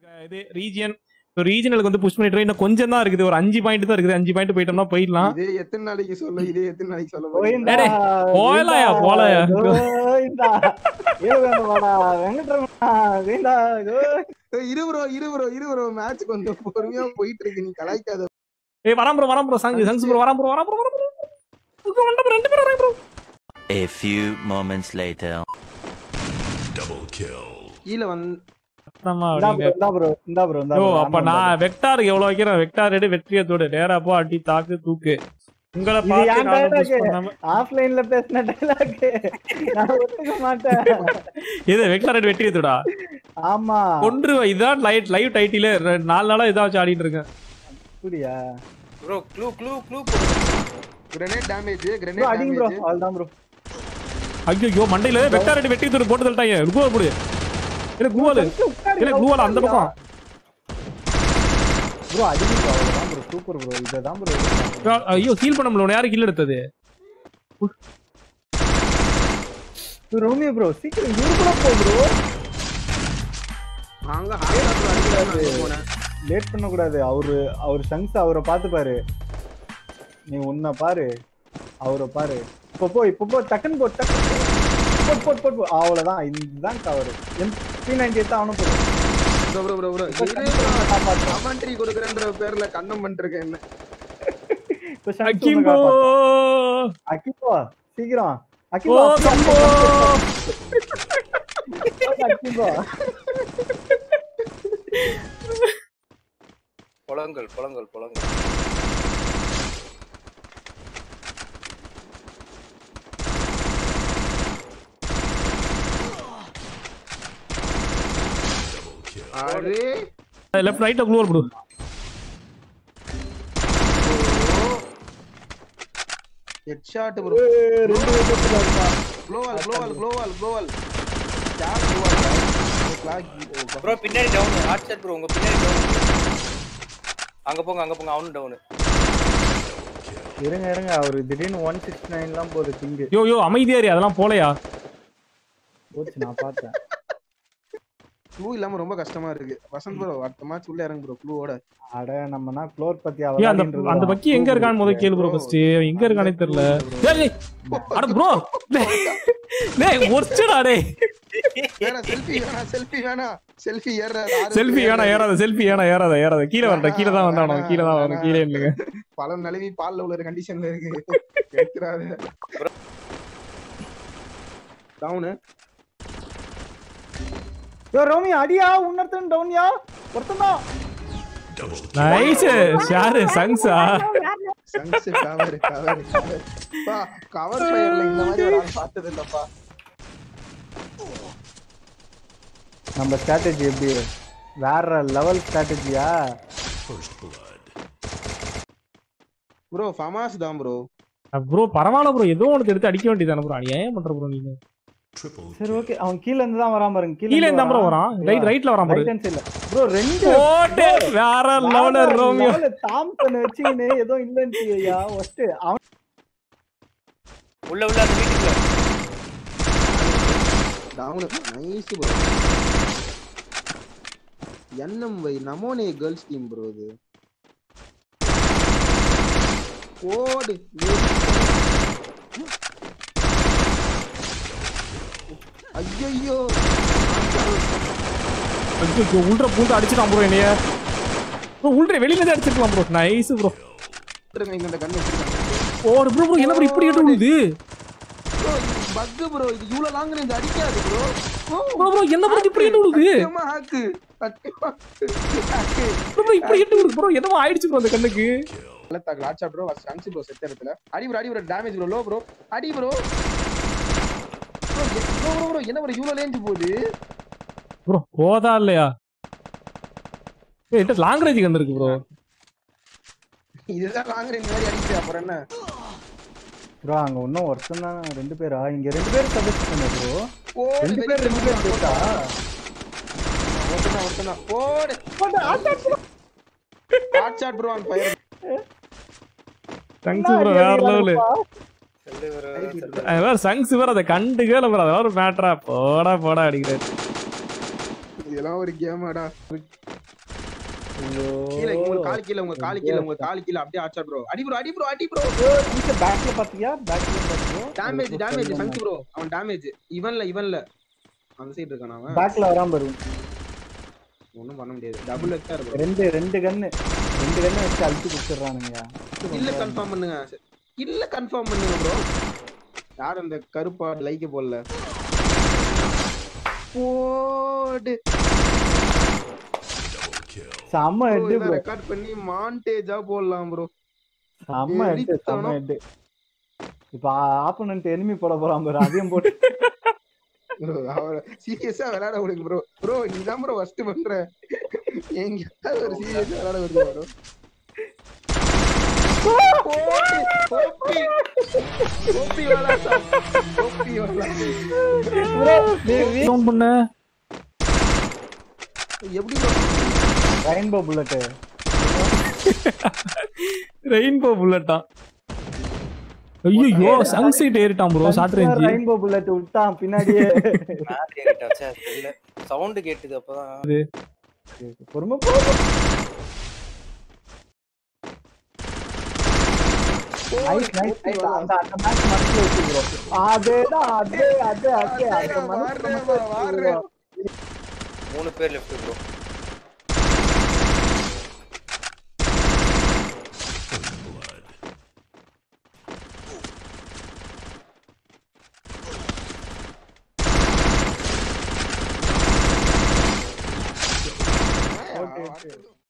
இது ரீஜியன் இப்போ ரீஜனலுக்கு வந்து புஷ் பண்ணிட்டு இன்னும் கொஞ்சம் தான் இருக்குது ஒரு அஞ்சு பாயிண்ட் தான் இருக்குது அஞ்சு பாயிண்ட் போயிட்டோம்னா போயிடலாம் இதே எத்தனை நாளைக்கு சொல்ல இதே எத்தனை நாளைக்கு சொல்ல போறீங்க? கோவிந்தா, டேய், போகலாயா, கோவிந்தா, போகலாயா. கோவிந்தா. ஏழுவேந்தவாடா, வெங்கட்ரமணா, கோவிந்தா, கோ- ஏய், இரு ப்ரோ இரு ப்ரோ இரு ப்ரோ மேட்ச் கொஞ்சம் பொறுமையா போயிட்டு இருக்கு நீ கலாய்க்காத ஏய் வராம் ப்ரோ வராம் ப்ரோ சங்கு சங்ஸ் ப்ரோ வராம் ப்ரோ வராம் ப்ரோ வராம் ப்ரோ ரெண்டு பேரும் ரெண்டு பேரும் வராங்க bro A few moments later. கீழ வந்து இந்தா bro, இந்தா bro, இந்தா bro, இந்தா ஓ bro. அப்ப ஆமா, நான் வெக்டாருக்கு எவ்வளவு வைக்கிறேன் வெக்டார் எடு வெற்றியத்தோடு நேரா போ அடி தாக்கு தூக்கு உங்களை இது பார்த்து என் நானும் push dialogue. பண்ணாம offline-ல பேசின dialogue. நான் ஒத்துக்க மாட்டேன். இது வெக்டார் எடு வெற்றியத்தோடா ஆமா கொன்று இதான் லைட் லைவ் டைட்டில நாலு நாளா இதான் வச்சு ஆடிட்டு இருக்கேன் அப்படியா? Bro clue clue clue grenade damage bro, grenade அடிங்க bro, டேமேஜ் அவ்வளவுதான் bro. ஐயோ மண்டையில வெக்டார் எடு வெற்றியத்தோடு போட்டு தள்ளிட்டாங்க குளோவல் போடு இல்ல குளோவல் இல்ல குளோவல் அந்த பக்கம் bro, அடிங்க bro, அவ்வளவுதான் bro, super bro, இதுதான் bro. ஐயோ ஹீல் பண்ண முடியல யாரு கில் எடுத்தது bro, ரோமியோ bro, சீக்கிரம் இவரு கூட போ bro. அங்க ஹார்ட் அடிக்கிறாங்க போனேன் லேட் பண்ண கூடாது அவரு அவர் சங்ஸ் அவரை பார்த்து பாரு நீ உன்னை பாரு அவரை பாரு இப்போ போ இப்போ போ டக்குன்னு போ டக்குன்னு போட் போட் போட் போ அவ்வளவுதான் இதுதான் cover M three ninety eight அவனும் போடு ப்ரோ ப்ரோ ப்ரோ ப்ரோ காப்பாத்து. கமெண்ட்ரி கொடுக்குறேன்ற பேர்ல கண்ணம் பண்ணிருக்கேன் என்ன இப்போ சங்ஸ் உன்னை அக்கிம்போ காப்பாத்து. அக்கிம்போ சீக்கிரம் ஓ அக்கிம்போ கம்போ அக்கிம்போ புலங்கள் புலங்கள் புலங்கள் அரே லெஃப்ட் ரைட்ல குளோவல் போடு ஹெட் ஷாட் ப்ரோ ரெண்டு விக்கெட் இருக்கா க்ளோவல் க்ளோவல் க்ளோவல் க்ளோவல் யார் க்ளோவல் கிளாக் ப்ரோ பின்னாடி டவுன் ஹாட் ஷாட் ப்ரோ உங்க பின்னாடி டவுன் அங்க போங்க அங்க போங்க அவனும் டவுன் இருங்க இருங்க அவரு திடீர்னு ஒன் சிக்ஸ் நைன்லாம் போகுது கிங்கு யோ யோ அமைதியாரி அதெல்லாம் போலையா போச்சு நான் பார்த்தேன் க்ளூ இல்லாம ரொம்ப கஷ்டமா இருக்கு வசந்த் ப்ரோ அடுத்த மேட்ச் உள்ள இறங்கு ப்ரோ க்ளூவோட அட நம்மனா க்ளோர் பத்தி ஏன் அந்த அவதாரின்றது அந்த பக்கி எங்க இருக்கான்னு முதல்ல கேளு ப்ரோ ஃபர்ஸ்ட் எங்க இருக்கானே தெரியல டேய், டேய். அட ப்ரோ டேய் ஒர்ச்சடா டேய் வேணா செல்ஃபி வேணா செல்ஃபி வேணா செல்ஃபி ஏற செல்ஃபி வேணா ஏறாத செல்ஃபி வேணா ஏறாத ஏறாத கீழ வரட்ட கீழ தான் வந்தானோ கீழ தான் வரணும் கீழே இல்லைங்க பல நிலவி பால்ல உள்ள கண்டிஷன்ல இருக்கு எடுத்துறாத டவுனு யோ ரோமி அடியா உன்னர்த்தன் டவுன்யா ஒருத்தன் நைஸ் ஷாரு சங்ஸா சங்ஸ் கவர் கவர் கவர் பா கவர் ஃபயர்ல இந்த மாதிரி ஒரு ஆள் பார்த்தது இல்லப்பா நம்ம ஸ்ட்ராட்டஜி எப்படி வேற லெவல் ஸ்ட்ராட்டஜியா ப்ரோ ஃபமாஸ் தான் ப்ரோ ப்ரோ பரவாயில்ல ப்ரோ ஏதோ ஒன்று எடுத்து அடிக்க வேண்டியதானே ப்ரோ நீ ஏன் பண்ற ப்ரோ நீங்க சரி ஓகே அவன் கீழ இருந்து தான் வரான் பாருங்க கீழ இருந்தா ப்ரோ வரான் ரைட் ரைட்ல வரான் ப்ரோ ரைட் ஹேண்ட் சைடுல ப்ரோ ரெண்டு போட்டு வேற லெவல ரோமியோ தாம்சன் வச்சுக்கின்னு ஏதோ இல்லன்றியா ஃபர்ஸ்ட் அவன் உள்ள உள்ள அந்த வீட்டுக்குள்ள டவுன் நைஸ் ப்ரோ என்எம்வை நமோனே கேர்ள்ஸ் டீம் ப்ரோ இது ஓடு ஐயோ ஐயோ உள்ற பூந்து அடிச்சிட்டான் ப்ரோ என்னைய ப்ரோ உள்ற வெளியில இருந்து அடிச்சிருக்கலாம் ப்ரோ நைஸ் ப்ரோ இந்த கண்ணு வச்சிருக்காங்க ஓடு ப்ரோ ப்ரோ என்ன ப்ரோ இப்படி எட்டு விழுது ப்ரோ இது பக் ப்ரோ இது இவ்வளவு லாங் ரேஞ்ச் அடிக்காது ப்ரோ ப்ரோ ப்ரோ என்ன ப்ரோ இப்படி எட்டு விழுது சத்தியமா ஹாக்கு சத்தியமா hack. ப்ரோ ப்ரோ இப்படி எட்டு விழுது ப்ரோ என்னமோ ஆயிடுச்சு ப்ரோ அந்த கண்ணுக்கு நல்ல தாக்கு லாட்சா ப்ரோ ஃபர்ஸ்ட் அன்சி ப்ரோ செட் இடத்துல அடி ப்ரோ அடி bro damage bro low bro அடி ப்ரோ ப்ரோ ப்ரோ ப்ரோ என்ன ப்ரோ இவ்வளவு ரேஞ்ச் போகுது ப்ரோ போதா இல்லையா ஏய் லாங் ரேஞ்ச் கண்டு இருக்கு ப்ரோ இதுதான் லாங் ரேஞ்ச் மாதிரி அடிக்குது அப்புறம் என்ன ப்ரோ அங்க இன்னும் ஒருத்தன் தான் ரெண்டு பேரா இங்க ரெண்டு பேர் சஜஸ்ட் பண்ண ப்ரோ ஓடு ரெண்டு பேர் ரெண்டு பேர் பேசா ஒருத்தனா ஒருத்தனா ஓடு hot shot bro on fire சங்ஸ் ப்ரோ வேற லெவலு சொல்லு bro. வேற சங்ஸ் வேற அதை கண்டுக்கல ப்ரோ அதெல்லாம் ஒரு மேட்டரா போடா போடா அடிக்கிறாரு இதெல்லாம் ஒரு கேமாடா கீழே உங்க கால் கீழே உங்க கால் கீழே உங்க கால் கீழே அப்படியே ஆச்சா ப்ரோ அடி ப்ரோ அடி ப்ரோ அடி ப்ரோ பேக்ல பாத்தியா பேக்ல பாத்தியா டேமேஜ் டேமேஜ் சங்கு ப்ரோ அவன் டேமேஜ் இவன்ல இவன்ல அந்த சைடு இருக்கான் அவன் பேக்ல வராம பாரு ஒண்ணும் பண்ண முடியாது டபுள் எக்ஸா இருக்கும் ரெண்டு ரெண்டு கன்னு ரெண்டு கன்னு வச்சு அழுத்தி குடுத்துறானுங்க இல்ல கன்ஃபார்ம் பண்ணுங்க இல்ல கன்ஃபார்ம் பண்ணுங்க ப்ரோ யார் அந்த கருப்பா லைக்க போடல போடு செம்ம ஹெட் ப்ரோ ரெக்கார்ட் பண்ணி மாண்டேஜா போடலாம் ப்ரோ செம்ம ஹெட் செம்ம ஹெட் இப்ப ஆப்போனன்ட் எனிமி போட போறான் பாரு அதையும் போட்டு ப்ரோ அவர் சீரியஸா விளையாட விடுங்க ப்ரோ ப்ரோ நீ தான் ப்ரோ ஃபர்ஸ்ட் பண்ற எங்கயாவது ஒரு சீரியஸா விளையாட விடுங்க ப்ரோ Down பண்ண எப்படி bro? ரெயின்போ புல்லட் ரெயின்போ புல்லட்டா ஐயோ சன்சைட் ஏறிட்டான் bro short range rainbow bullet விட்டான் பின்னாடியே மேல ஏறிட்டா சே தெரியல சவுண்ட் கேட்டுது அப்பதான் பொறுமை போ நைஸ் நைஸ் நைஸ் அந்த அந்த மேட்ச் மனசுல வச்சுக்கிறோம் அதேதான் அதே அதே அதே அந்த வாடுறேன், மனசுல வாடுறேன். மூணு பேர் லெஃப்ட் ப்ரோ